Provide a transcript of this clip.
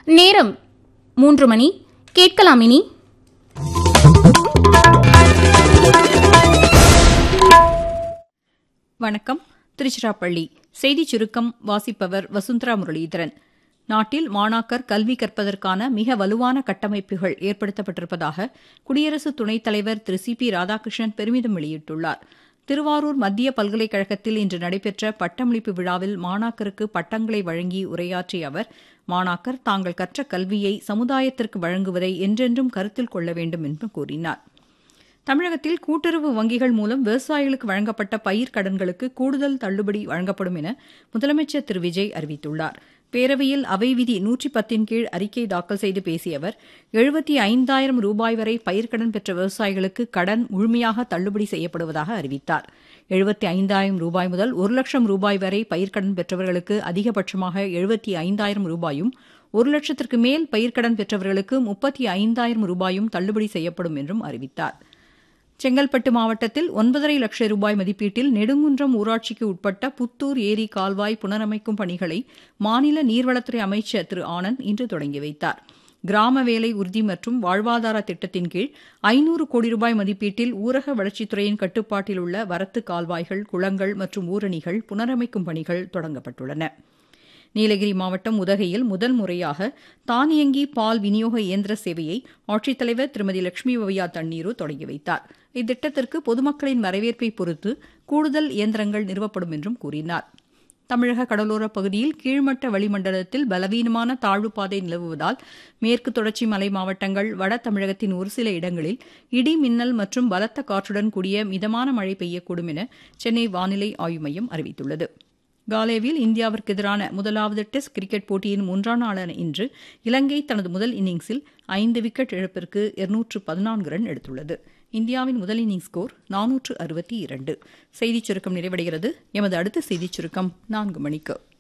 நேரம் மூன்று மணி கேட்கலாம் இனி வணக்கம் திருச்சிராப்பள்ளி செய்திச் சுருக்கம் வாசிப்பவர் வசுந்தரா முரளீதரன் நாட்டில் மாணாக்கர் கல்வி கற்பதற்கான மிக வலுவான கட்டமைப்புகள் ஏற்படுத்தப்பட்டிருப்பதாக குடியரசு துணைத் தலைவர் திரு சி பி ராதாகிருஷ்ணன் பெருமிதம் வெளியிட்டுள்ளார் திருவாரூர் மத்திய பல்கலைக்கழகத்தில் இன்று நடைபெற்ற பட்டமளிப்பு விழாவில் மாணாக்கருக்கு பட்டங்களை வழங்கி உரையாற்றிய அவர் மாணாக்கர் தாங்கள் கற்ற கல்வியை சமுதாயத்திற்கு வழங்குவதை என்றென்றும் கருத்தில் கொள்ள வேண்டும் என்று கூறினார் தமிழகத்தில் கூட்டுறவு வங்கிகள் மூலம் விவசாயிகளுக்கு வழங்கப்பட்ட பயிர் கடன்களுக்கு கூடுதல் தள்ளுபடி வழங்கப்படும் என முதலமைச்சர் திரு விஜய் அறிவித்துள்ளார் பேரவையில் அவை விதி நூற்றி பத்தின் கீழ் அறிக்கை தாக்கல் செய்து பேசிய அவர் எழுபத்தி ஐந்தாயிரம் ரூபாய் வரை பயிர்க்கடன் பெற்ற விவசாயிகளுக்கு கடன் முழுமையாக தள்ளுபடி செய்யப்படுவதாக அறிவித்தார் எழுபத்தி ஐந்தாயிரம் ரூபாய் முதல் ஒரு லட்சம் ரூபாய் வரை பயிர்க்கடன் பெற்றவர்களுக்கு அதிகபட்சமாக எழுபத்தி ஐந்தாயிரம் ரூபாயும் ஒரு லட்சத்திற்கு மேல் பயிர்க்கடன் பெற்றவர்களுக்கு முப்பத்தி ஐந்தாயிரம் ரூபாயும் தள்ளுபடி செய்யப்படும் என்றும் அறிவித்தார் செங்கல்பட்டு மாவட்டத்தில் ஒன்பதரை லட்சம் ரூபாய் மதிப்பீட்டில் நெடுங்குன்றம் ஊராட்சிக்கு உட்பட்ட புத்தூர் ஏரி கால்வாய் புனரமைக்கும் பணிகளை மாநில நீர்வளத்துறை அமைச்சர் திரு ஆனந்த் இன்று தொடங்கி வைத்தார் கிராம வேலை உறுதி மற்றும் வாழ்வாதார திட்டத்தின் கீழ் ஐநூறு கோடி ரூபாய் மதிப்பீட்டில் ஊரக வளர்ச்சித்துறையின் கட்டுப்பாட்டில் உள்ள வரத்து கால்வாய்கள் குளங்கள் மற்றும் ஊரணிகள் புனரமைக்கும் பணிகள் தொடங்கப்பட்டுள்ளன நீலகிரி மாவட்டம் உதகையில் முதல் முறையாக தானியங்கி பால் விநியோக இயந்திர சேவையை ஆட்சித்தலைவர் திருமதி லட்சுமி பவ்யா தண்ணீரு தொடங்கி வைத்தார் இத்திட்டத்திற்கு பொதுமக்களின் வரவேற்பை பொறுத்து கூடுதல் இயந்திரங்கள் நிறுவப்படும் என்றும் கூறினார் தமிழக கடலோர பகுதியில் கீழ்மட்ட வளிமண்டலத்தில் பலவீனமான தாழ்வுப்பாதை நிலவுவதால் மேற்கு தொடர்ச்சி மலை மாவட்டங்கள் வட தமிழகத்தின் ஒரு சில இடங்களில் இடி மின்னல் மற்றும் பலத்த காற்றுடன் கூடிய மிதமான மழை பெய்யக்கூடும் என சென்னை வானிலை ஆய்வு மையம் அறிவித்துள்ளது காலேவில் இந்தியாவிற்கு எதிரான முதலாவது டெஸ்ட் கிரிக்கெட் போட்டியின் மூன்றாம் நாளான இன்று இலங்கை தனது முதல் இன்னிங்ஸில் ஐந்து விக்கெட் இழப்பிற்கு இருநூற்று பதினான்கு ரன் எடுத்துள்ளது இந்தியாவின் முதல் இன்னிங்ஸ் ஸ்கோர் நானூற்று அறுபத்தி இரண்டு செய்திச் சுருக்கம் நிறைவடைகிறது எமது அடுத்த செய்திச் சுருக்கம் நான்கு மணிக்கு